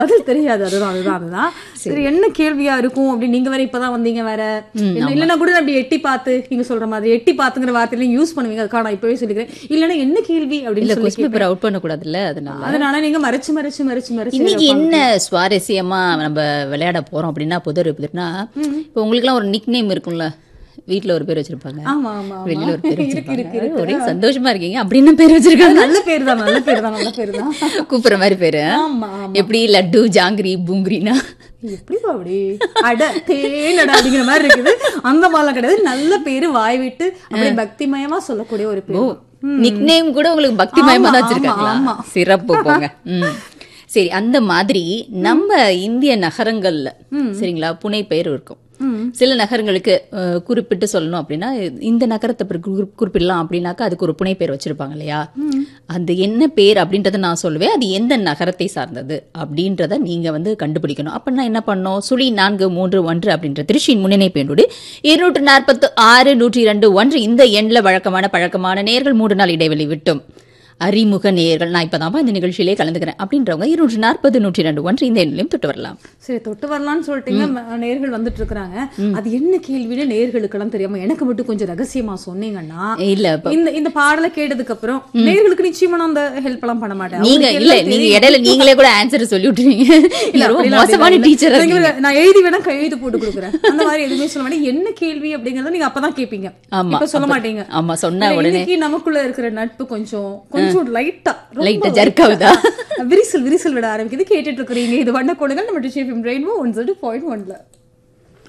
பதில் தெரியாது அதுதான் அதுதான் அதுதான் சரி என்ன கேள்வியா இருக்கும் அப்படின்னு நீங்க வேற இப்பதான் வந்தீங்க வேற இல்ல- இல்லைன்னா கூட அப்படி எட்டி பார்த்து நீங்க சொல்ற மாதிரி எட்டி பார்த்துங்கிற வார்த்தையில யூஸ் பண்ணுவீங்க அதுக்காக நான் இப்பவே சொல்லிக்கிறேன் இல்லைன்னா என்ன கேள்வி இல்ல அப்படின்னு சொல்லி கொஸ்டின் பேப்பர் அவுட் பண்ணக்கூடாதுல்ல அதனால அதனால நீங்க மறைச்சு மறைச்சு மறைச்சு மறைச்சு இன்னைக்கு என்ன சுவாரஸ்யமா நம்ம விளையாட போறோம் அப்படின்னா புதர் புதர்னா இப்போ உங்களுக்குலாம் ஒரு நிக் நேம் இருக்கும்ல வீட்ல ஒரு பேர் வச்சிருப்பாங்க ஆமா ஆமா ஆமா. வெளியில ஒரு பேர் இருக்கு, வச்சிருப்பாங்க இருக்கு, ஒரே சந்தோஷமா இருக்கீங்க அப்படின்னு பேர் வச்சிருக்காங்க நல்ல பேர் தான் நல்ல பேர் தான் நல்ல பேர் தான் கூப்பிடுற மாதிரி பேரு ஆமா ஆமா எப்படி லட்டு ஜாங்கிரி பூங்கிரினா எப்படி அப்படி அட தேனடா அப்படிங்கிற மாதிரி இருக்குது அந்த மாதிரிலாம் கிடையாது நல்ல பேரு வாய் விட்டு அப்படியே பக்திமயமா சொல்லக்கூடிய ஒரு பேர் நிக் நேம் கூட உங்களுக்கு பக்தி மயமா ஆமா, தான் வச்சிருக்காங்களா ஆமா, சிறப்பு போங்க ம். சரி அந்த மாதிரி நம்ம இந்திய நகரங்கள்ல சரிங்களா புனை பெயர் இருக்கும் சில நகரங்களுக்கு அஹ், குறிப்பிட்டு சொல்லணும் அப்படின்னா இந்த நகரத்தை பற்றி குறி- குறிப்பிடலாம் அப்படின்னாக்கா அதுக்கு ஒரு புனை பெயர் வச்சிருப்பாங்க இல்லையா அது என்ன பேர் அப்படின்றத நான் சொல்லுவேன் அது எந்த நகரத்தை சார்ந்தது அப்படின்றத நீங்க வந்து கண்டுபிடிக்கணும் அப்ப நான் என்ன பண்ணோம் சுழி நான்கு மூன்று ஒன்று அப்படின்ற திருச்சியின் முன்னிணைப்பு எண்ணோடு இருநூற்று நாற்பத்து ஆறு நூற்றி இரண்டு ஒன்று இந்த எண்ணில் வழக்கமான பழக்கமான நேர்கள் மூன்று நாள் இடைவெளி விட்டும் அறிமுக நேயர்கள் நான் இப்பதான்ப்பா இந்த நிகழ்ச்சியிலே கலந்துக்கிறேன் அப்படின்றவங்க இருநூற்று நாற்பது நூற்றி ரெண்டு ஒன்று இந்த எண்ணிலையும் தொட்டு வரலாம் சரி தொட்டு வரலாம்னு சொல்லிட்டீங்க ம- நேர்கள் வந்துட்டு இருக்காங்க அது என்ன கேள்வின்னு நேர்களுக்கெல்லாம் தெரியாம எனக்கு மட்டும் கொஞ்சம் ரகசியமா சொன்னீங்கன்னா இல்ல இப்ப இந்த இந்த பாடலை கேட்டதுக்கு அப்புறம் நேர்களுக்கு நிச்சயமா நான் அந்த ஹெல்ப் எல்லாம் பண்ண மாட்டேன் நீங்க அவங்களுக்கு இல்ல எல்லாம் நீங்க தெரியும். இடையில நீங்களே கூட ஆன்சர் சொல்லி விட்டுருவீங்க இல்ல ரொம்ப அப்படிலாம் மோசமான அப்படிலாம் டீச்சர் இல்ல. நீங்க நான் எழுதி வேணா கையெழுத்து போட்டு கொடுக்குறேன் அந்த மாதிரி எதுவுமே சொல்ல மாட்டேன் என்ன கேள்வி அப்படிங்கறத நீங்க அப்பதான் கேப்பீங்க ஆமா, இப்ப சொல்ல அப்ப- மாட்டீங்க ஆமா, சொன்ன இல்ல, உடனே. இன்னைக்கு நமக்குள்ள இருக்கிற நட்பு கொஞ்சம் கொஞ்சம் லைட்டா Light ஆ jerk ஆகுதா? விரிசல் விரிசல் விட ஆரம்பிக்குது கேட்டுட்டு இருக்கிறீங்க இது வண்ண கொடுங்க நம்ம டிஷியம் ரெயின்போ ஒன் பாயிண்ட் ஒன்ல